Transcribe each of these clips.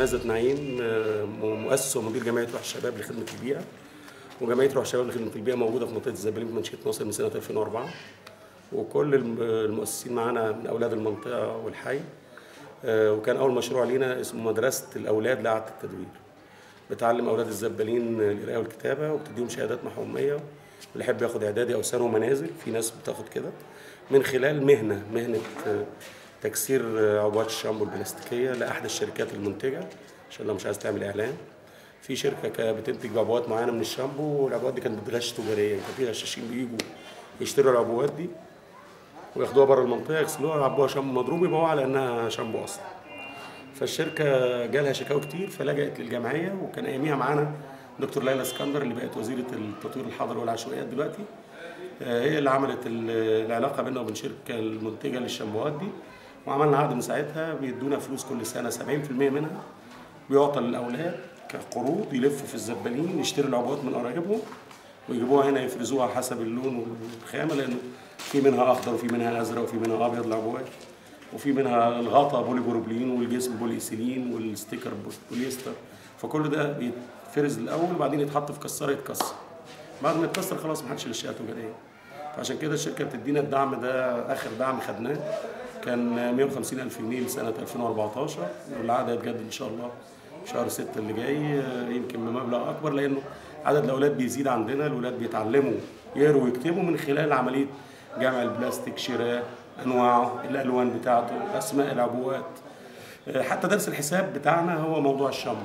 عزت نعيم آه، مؤسس ومدير جمعيه روح الشباب لخدمه البيئه وجمعيه روح الشباب لخدمه البيئه موجوده في منطقه الزبالين في منشاه ناصر من سنه 2004 وكل الم- المؤسسين معانا من اولاد المنطقه والحي آه، وكان اول مشروع لينا اسمه مدرسه الاولاد لاعاده التدوير بتعلم اولاد الزبالين القراءه والكتابه وبتديهم شهادات محوميه واللي يحب ياخد اعدادي او ثانوي منازل في ناس بتاخد كده من خلال مهنه مهنه آه، تكسير آه، عبوات الشامبو البلاستيكيه لاحد الشركات المنتجه عشان لو مش عايز تعمل اعلان في شركه كانت بتنتج عبوات معينه من الشامبو والعبوات دي كانت بتغش تجاريا كان في غشاشين بيجوا يشتروا العبوات دي وياخدوها بره المنطقه يغسلوها يعبوها شامبو مضروب يبيعوها على انها شامبو اصلا فالشركه جالها شكاوى كتير فلجأت للجمعيه وكان اياميها معانا دكتور ليلى اسكندر اللي بقت وزيره التطوير الحضري والعشوائيات دلوقتي آه، هي اللي عملت ال- العلاقه بيننا وبين الشركه المنتجه للشامبوهات دي وعملنا عقد من ساعتها بيدونا فلوس كل سنه 70% منها بيعطى للاولاد كقروض يلفوا في الزبالين يشتروا العبوات من قرايبهم ويجيبوها هنا يفرزوها حسب اللون والخامه لانه في منها اخضر وفي منها ازرق وفي منها ابيض العبوات وفي منها الغطا بولي بروبلين والجسم بولي ايثيلين والستيكر بوليستر فكل ده بيتفرز الاول وبعدين يتحط في كساره يتكسر بعد ما يتكسر خلاص ما حدش للشقه تجاريه فعشان كده الشركه بتدينا الدعم ده اخر دعم خدناه كان 150 الف جنيه لسنه 2014 والعقد هيتجدد ان شاء الله شهر 6 اللي جاي آه، يمكن بمبلغ اكبر لانه عدد الاولاد بيزيد عندنا الاولاد بيتعلموا يقروا ويكتبوا من خلال عمليه جمع البلاستيك شراء انواعه الالوان بتاعته اسماء العبوات آه، حتى درس الحساب بتاعنا هو موضوع الشمع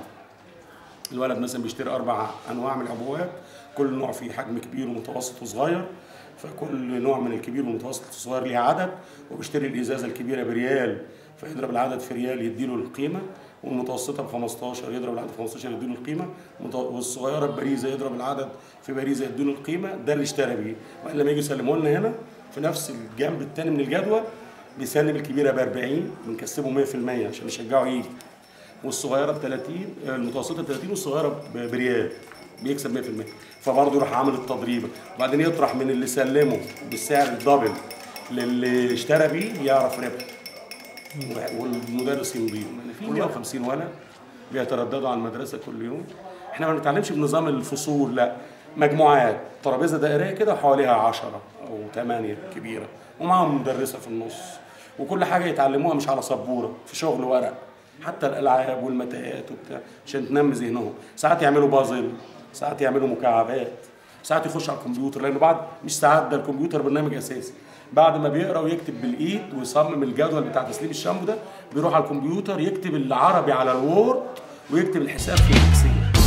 الولد مثلا بيشتري اربع انواع من العبوات كل نوع فيه حجم كبير ومتوسط وصغير فكل نوع من الكبير والمتوسط والصغير ليه عدد وبيشتري الازازه الكبيره بريال فيضرب العدد في ريال يديله القيمه والمتوسطه ب 15 يضرب العدد في 15 يديله القيمه والمت- والصغيره ببريزه يضرب العدد في باريزه يديله القيمه ده اللي اشترى بيه وبعدين لما يجي يسلمه لنا هنا في نفس الجنب الثاني من الجدول بيسلم الكبيره ب 40 بنكسبه 100% عشان يشجعه يجي والصغيره ب 30 المتوسطه ب 30 والصغيره ب- بريال بيكسب 100% فبرضه يروح عامل التضريبه وبعدين يطرح من اللي سلمه بالسعر الدبل للي اشترى بيه يعرف ربح والمدرس يمضي في 150 ولد بيترددوا على المدرسه كل يوم احنا ما بنتعلمش بنظام الفصول لا مجموعات ترابيزه دائريه كده وحواليها 10 او 8 كبيره ومعاهم مدرسه في النص وكل حاجه يتعلموها مش على سبوره في شغل ورق حتى الالعاب والمتاهات وبتاع عشان تنمي ذهنهم ساعات يعملوا بازل ساعات يعملوا مكعبات ساعات يخش على الكمبيوتر لان بعد مش ساعات ده الكمبيوتر برنامج اساسي بعد ما بيقرا ويكتب بالايد ويصمم الجدول بتاع تسليم الشامبو ده بيروح على الكمبيوتر يكتب العربي على الوورد ويكتب الحساب في الاكسل